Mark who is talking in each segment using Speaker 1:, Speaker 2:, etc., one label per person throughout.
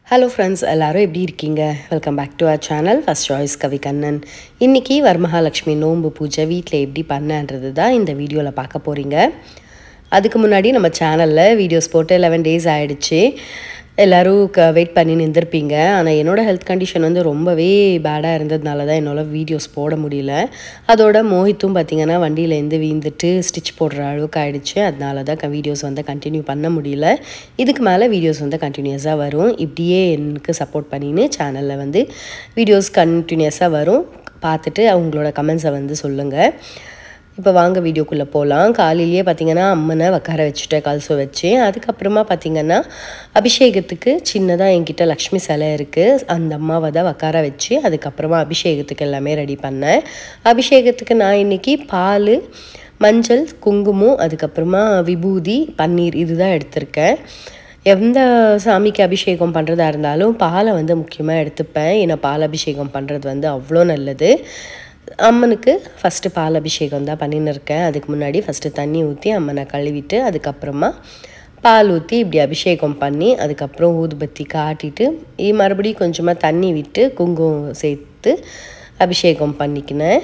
Speaker 1: hello friends எல்லாரும் எப்படி இருக்கீங்க welcome back to our channel first choice Kavi Kannan இன்றைக்கி வரமகாலட்சுமி நோன்பு பூஜை வீட்டில் எப்படி பண்ணன்றது தான் இந்த வீடியோவில் பார்க்க போகிறீங்க அதுக்கு முன்னாடி நம்ம சேனலில் வீடியோஸ் போட்டு லெவன் டேஸ் ஆகிடுச்சு எல்லோரும் க வெயிட் பண்ணி நின்றுருப்பீங்க ஆனால் என்னோடய ஹெல்த் கண்டிஷன் வந்து ரொம்பவே பேடாக இருந்ததுனால தான் என்னால் வீடியோஸ் போட முடியல அதோட மோஹித்தும் பார்த்திங்கன்னா வண்டியிலேருந்து வீந்துட்டு ஸ்டிச் போடுற அளவுக்கு ஆகிடுச்சு அதனால தான் வீடியோஸ் வந்து கண்டினியூ பண்ண முடியல இதுக்கு மேலே வீடியோஸ் வந்து கண்டினியூஸாக வரும் இப்படியே எனக்கு சப்போர்ட் பண்ணின்னு சேனலில் வந்து வீடியோஸ் கண்டினியூஸாக வரும் பார்த்துட்டு அவங்களோட கமெண்ட்ஸை வந்து சொல்லுங்கள் இப்போ வாங்க வீடியோக்குள்ளே போகலாம் காலையிலேயே பார்த்தீங்கன்னா அம்மனை உட்கார வச்சுட்டேன் கல்சோ வச்சு அதுக்கப்புறமா பார்த்தீங்கன்னா அபிஷேகத்துக்கு சின்னதாக என்கிட்ட லக்ஷ்மி சிலை இருக்குது அந்த அம்மாவை தான் உட்கார வச்சு அதுக்கப்புறமா அபிஷேகத்துக்கு எல்லாமே ரெடி பண்ணேன் அபிஷேகத்துக்கு நான் இன்றைக்கி பால் மஞ்சள் குங்குமம் அதுக்கப்புறமா விபூதி பன்னீர் இதுதான் எடுத்திருக்கேன் எந்த சாமிக்கு அபிஷேகம் பண்ணுறதா இருந்தாலும் பாலை வந்து முக்கியமாக எடுத்துப்பேன் ஏன்னா பால் அபிஷேகம் பண்ணுறது வந்து அவ்வளோ நல்லது அம்மனுக்கு ஃபஸ்ட்டு பால் அபிஷேகம் தான் பண்ணின்னு இருக்கேன் அதுக்கு முன்னாடி ஃபஸ்ட்டு தண்ணி ஊற்றி அம்மனை கழுவிட்டு அதுக்கப்புறமா பால் ஊற்றி இப்படி அபிஷேகம் பண்ணி அதுக்கப்புறம் ஊதுபத்தி காட்டிட்டு மறுபடியும் கொஞ்சமாக தண்ணி விட்டு குங்குமம் சேர்த்து அபிஷேகம் பண்ணிக்கினேன்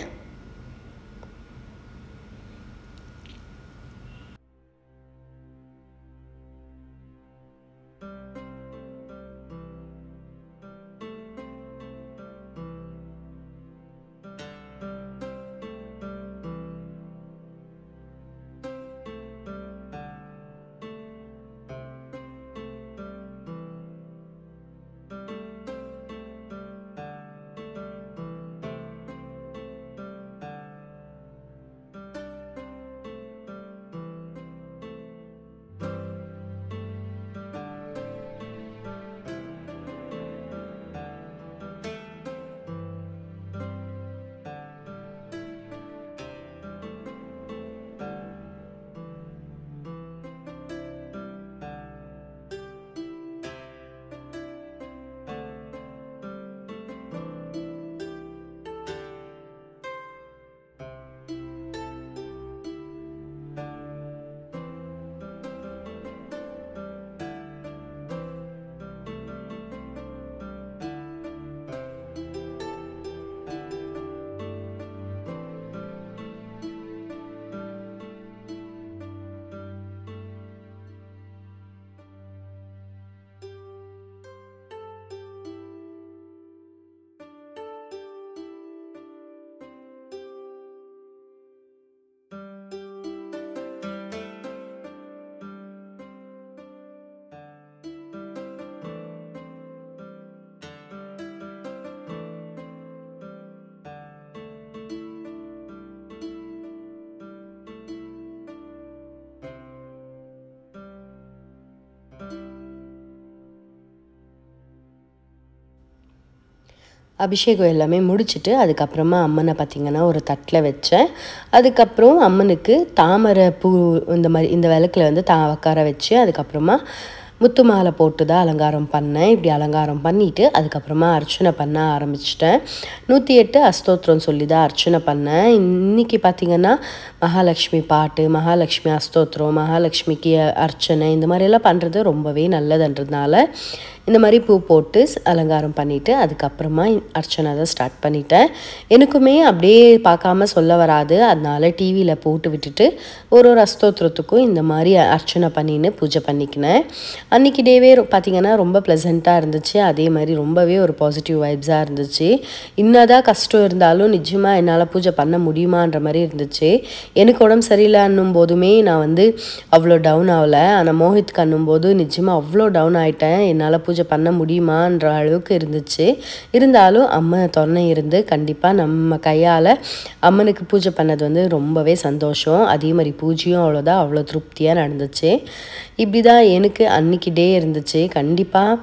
Speaker 1: அபிஷேகம் எல்லாமே முடிச்சுட்டு அதுக்கப்புறமா அம்மனை பார்த்திங்கன்னா ஒரு தட்டில் வச்சேன் அதுக்கப்புறம் அம்மனுக்கு தாமரை பூ இந்த மாதிரி இந்த விளக்கில் வந்து தா உட்கார வச்சு அதுக்கப்புறமா முத்து மாலை போட்டு தான் அலங்காரம் பண்ணேன் இப்படி அலங்காரம் பண்ணிவிட்டு அதுக்கப்புறமா அர்ச்சனை பண்ண ஆரம்பிச்சிட்டேன் நூற்றி எட்டு அஸ்தோத்திரம் சொல்லி தான் அர்ச்சனை பண்ணேன் இன்றைக்கி பார்த்திங்கன்னா மகாலட்சுமி பாட்டு மகாலட்சுமி அஸ்தோத்திரம் மகாலட்சுமிக்கு அர்ச்சனை இந்த மாதிரியெல்லாம் பண்ணுறது ரொம்பவே நல்லதுன்றதுனால இந்த மாதிரி பூ போட்டு அலங்காரம் பண்ணிவிட்டு அதுக்கப்புறமா அர்ச்சனை தான் ஸ்டார்ட் பண்ணிட்டேன் எனக்குமே அப்படியே பார்க்காம சொல்ல வராது அதனால டிவியில் போட்டு விட்டுட்டு ஒரு ஒரு அஸ்தோத்திரத்துக்கும் இந்த மாதிரி அர்ச்சனை பண்ணின்னு பூஜை பண்ணிக்கினேன் அன்றைக்கி டேவே பார்த்திங்கன்னா ரொம்ப ப்ளசண்ட்டாக இருந்துச்சு அதே மாதிரி ரொம்பவே ஒரு பாசிட்டிவ் வைப்ஸாக இருந்துச்சு இன்னதான் கஷ்டம் இருந்தாலும் நிஜமாக என்னால் பூஜை பண்ண முடியுமான்ற மாதிரி இருந்துச்சு எனக்கு உடம்பு சரியில்லைன்னும் போதுமே நான் வந்து அவ்வளோ டவுன் ஆகலை ஆனால் மோஹித் கண்ணும் போது நிஜமாக அவ்வளோ டவுன் ஆகிட்டேன் என்னால் பூஜை பண்ண முடியுமான்ற அளவுக்கு இருந்துச்சு இருந்தாலும் அம்மன் துணை இருந்து கண்டிப்பாக நம்ம கையால் அம்மனுக்கு பூஜை பண்ணது வந்து ரொம்பவே சந்தோஷம் அதே மாதிரி பூஜையும் அவ்வளோதான் அவ்வளோ திருப்தியாக நடந்துச்சு இப்படி தான் எனக்கு அன்றைக்கி டே இருந்துச்சு கண்டிப்பாக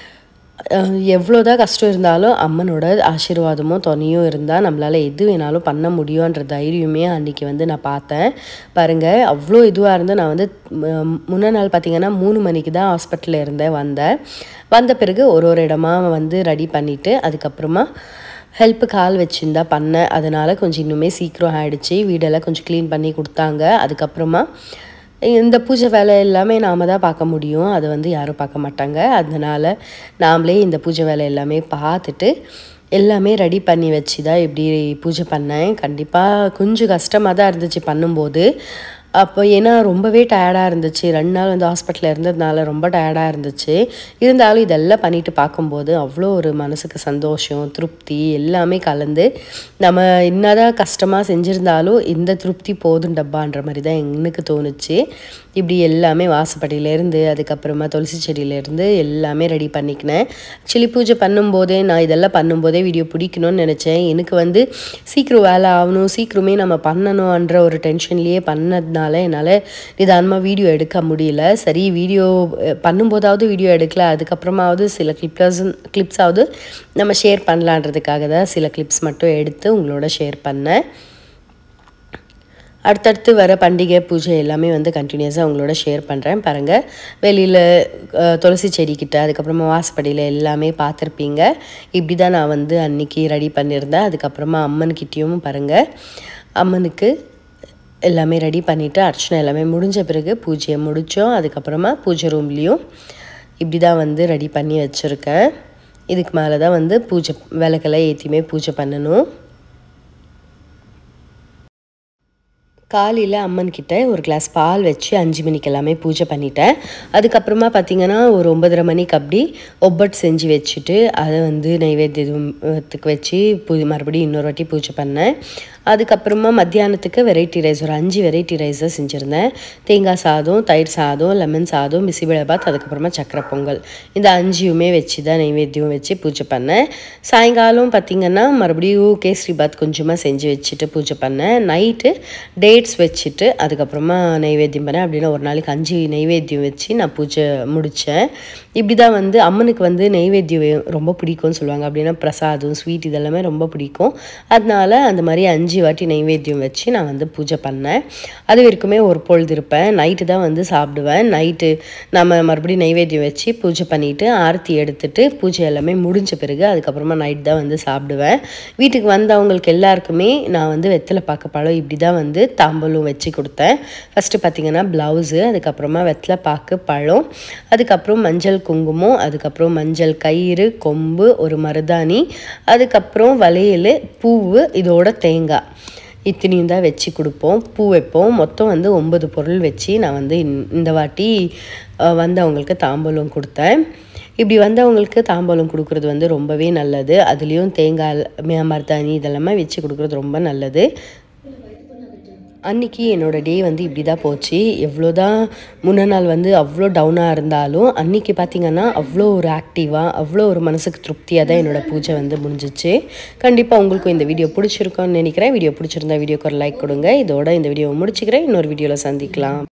Speaker 1: எவ்வளோதான் கஷ்டம் இருந்தாலும் அம்மனோட ஆசீர்வாதமும் துணையும் இருந்தால் நம்மளால் எது வேணாலும் பண்ண முடியுன்ற தைரியமே அன்றைக்கி வந்து நான் பார்த்தேன் பாருங்கள் அவ்வளோ இதுவாக இருந்து நான் வந்து முன்ன நாள் பார்த்திங்கன்னா மூணு மணிக்கு தான் ஹாஸ்பிட்டலில் இருந்தேன் வந்தேன் வந்த பிறகு ஒரு ஒரு இடமா வந்து ரெடி பண்ணிவிட்டு அதுக்கப்புறமா ஹெல்ப்பு கால் வச்சுருந்தா பண்ணேன் அதனால் கொஞ்சம் இன்னுமே சீக்கிரம் ஆகிடுச்சு வீடெல்லாம் கொஞ்சம் க்ளீன் பண்ணி கொடுத்தாங்க அதுக்கப்புறமா இந்த பூஜை வேலை எல்லாமே நாம் தான் பார்க்க முடியும் அதை வந்து யாரும் பார்க்க மாட்டாங்க அதனால் நாமளே இந்த பூஜை வேலை எல்லாமே பார்த்துட்டு எல்லாமே ரெடி பண்ணி வச்சு தான் இப்படி பூஜை பண்ணேன் கண்டிப்பாக கொஞ்சம் கஷ்டமாக தான் இருந்துச்சு பண்ணும்போது அப்போ ஏன்னா ரொம்பவே டயர்டாக இருந்துச்சு ரெண்டு நாள் வந்து ஹாஸ்பிட்டலில் இருந்ததுனால ரொம்ப டயர்டாக இருந்துச்சு இருந்தாலும் இதெல்லாம் பண்ணிட்டு பார்க்கும்போது அவ்வளோ ஒரு மனசுக்கு சந்தோஷம் திருப்தி எல்லாமே கலந்து நம்ம என்னதான் கஷ்டமாக செஞ்சுருந்தாலும் இந்த திருப்தி போதும் டப்பான்ற மாதிரி தான் எனக்கு தோணுச்சு இப்படி எல்லாமே வாசப்படியிலேருந்து அதுக்கப்புறமா துளசி செடியிலேருந்து எல்லாமே ரெடி பண்ணிக்கினேன் ஆக்சுவலி பூஜை பண்ணும்போதே நான் இதெல்லாம் பண்ணும்போதே வீடியோ பிடிக்கணும்னு நினச்சேன் எனக்கு வந்து சீக்கிரம் வேலை ஆகணும் சீக்கிரமே நம்ம பண்ணணுன்ற ஒரு டென்ஷன்லேயே பண்ணதுனால என்னால் நிதானமாக வீடியோ எடுக்க முடியல சரி வீடியோ பண்ணும்போதாவது வீடியோ எடுக்கல அதுக்கப்புறமாவது சில கிளிப்ஸ் கிளிப்ஸாவது நம்ம ஷேர் பண்ணலான்றதுக்காக தான் சில கிளிப்ஸ் மட்டும் எடுத்து உங்களோட ஷேர் பண்ணேன் அடுத்தடுத்து வர பண்டிகை பூஜை எல்லாமே வந்து கண்டினியூஸாக உங்களோட ஷேர் பண்ணுறேன் பாருங்கள் வெளியில் துளசி செடிக்கிட்ட அதுக்கப்புறமா வாசப்படியில் எல்லாமே பார்த்துருப்பீங்க இப்படி தான் நான் வந்து அன்னைக்கு ரெடி பண்ணியிருந்தேன் அதுக்கப்புறமா அம்மன்கிட்டேயும் பாருங்கள் அம்மனுக்கு எல்லாமே ரெடி பண்ணிவிட்டு அர்ச்சனை எல்லாமே முடிஞ்ச பிறகு பூஜையை முடித்தோம் அதுக்கப்புறமா பூஜை ரூம்லேயும் இப்படி தான் வந்து ரெடி பண்ணி வச்சுருக்கேன் இதுக்கு மேலே தான் வந்து பூஜை விளக்கெல்லாம் ஏற்றியுமே பூஜை பண்ணணும் காலையில் அம்மன் கிட்ட ஒரு கிளாஸ் பால் வச்சு அஞ்சு மணிக்கு எல்லாமே பூஜை பண்ணிட்டேன் அதுக்கப்புறமா பார்த்தீங்கன்னா ஒரு ஒன்பதரை மணிக்கு அப்படி ஒப்பட் செஞ்சு வச்சுட்டு அதை வந்து நைவேத்தியத்துக்கு வச்சு பூ மறுபடியும் இன்னொரு வாட்டி பூஜை பண்ணேன் அதுக்கப்புறமா மத்தியானத்துக்கு வெரைட்டி ரைஸ் ஒரு அஞ்சு வெரைட்டி ரைஸை செஞ்சுருந்தேன் தேங்காய் சாதம் தயிர் சாதம் லெமன் சாதம் பிசிபிளபாத் அதுக்கப்புறமா சக்கரை பொங்கல் இந்த அஞ்சுமே வச்சு தான் நைவேத்தியம் வச்சு பூஜை பண்ணேன் சாயங்காலம் பார்த்திங்கன்னா மறுபடியும் கேசரி பாத் கொஞ்சமாக செஞ்சு வச்சுட்டு பூஜை பண்ணேன் நைட்டு டேட்ஸ் வச்சுட்டு அதுக்கப்புறமா நைவேத்தியம் பண்ணேன் அப்படின்னா ஒரு நாளைக்கு அஞ்சு நைவேத்தியம் வச்சு நான் பூஜை முடித்தேன் இப்படி தான் வந்து அம்மனுக்கு வந்து நைவேத்தியம் ரொம்ப பிடிக்கும்னு சொல்லுவாங்க அப்படின்னா பிரசாதம் ஸ்வீட் இதெல்லாமே ரொம்ப பிடிக்கும் அதனால அந்த மாதிரி அஞ்சு வாட்டி நைவேத்தியம் வச்சு நான் வந்து பூஜை பண்ணேன் அது வரைக்குமே ஒரு பொழுது இருப்பேன் நைட்டு தான் வந்து சாப்பிடுவேன் நைட்டு நம்ம மறுபடியும் நைவேத்தியம் வச்சு பூஜை பண்ணிவிட்டு ஆரத்தி எடுத்துட்டு பூஜை எல்லாமே முடிஞ்ச பிறகு அதுக்கப்புறமா நைட் தான் வந்து சாப்பிடுவேன் வீட்டுக்கு வந்தவங்களுக்கு எல்லாருக்குமே நான் வந்து வெத்தலை பார்க்க பழம் இப்படி தான் வந்து தாம்பூலம் வச்சு கொடுத்தேன் ஃபஸ்ட்டு பார்த்திங்கன்னா ப்ளவுஸு அதுக்கப்புறமா வெத்தலை பாக்கு பழம் அதுக்கப்புறம் மஞ்சள் குங்குமம் அதுக்கப்புறம் மஞ்சள் கயிறு கொம்பு ஒரு மருதாணி அதுக்கப்புறம் வளையல் பூவு இதோட தேங்காய் இத்தனையும் தான் வச்சு கொடுப்போம் பூ வைப்போம் மொத்தம் வந்து ஒன்பது பொருள் வச்சு நான் வந்து இந்த வாட்டி வந்தவங்களுக்கு தாம்பூலம் கொடுத்தேன் இப்படி வந்தவங்களுக்கு தாம்பூலம் கொடுக்குறது வந்து ரொம்பவே நல்லது அதுலேயும் தேங்காய் மருதாணி இதெல்லாமே வச்சு கொடுக்குறது ரொம்ப நல்லது அன்றைக்கி என்னோடய டே வந்து இப்படி தான் போச்சு எவ்வளோ தான் முன்ன நாள் வந்து அவ்வளோ டவுனாக இருந்தாலும் அன்றைக்கி பார்த்திங்கன்னா அவ்வளோ ஒரு ஆக்டிவாக அவ்வளோ ஒரு மனசுக்கு திருப்தியாக தான் என்னோடய பூஜை வந்து முடிஞ்சிச்சு கண்டிப்பாக உங்களுக்கும் இந்த வீடியோ பிடிச்சிருக்கோன்னு நினைக்கிறேன் வீடியோ பிடிச்சிருந்தா வீடியோக்கு ஒரு லைக் கொடுங்க இதோட இந்த வீடியோவை முடிச்சுக்கிறேன் இன்னொரு வீடியோவில் சந்திக்கலாம்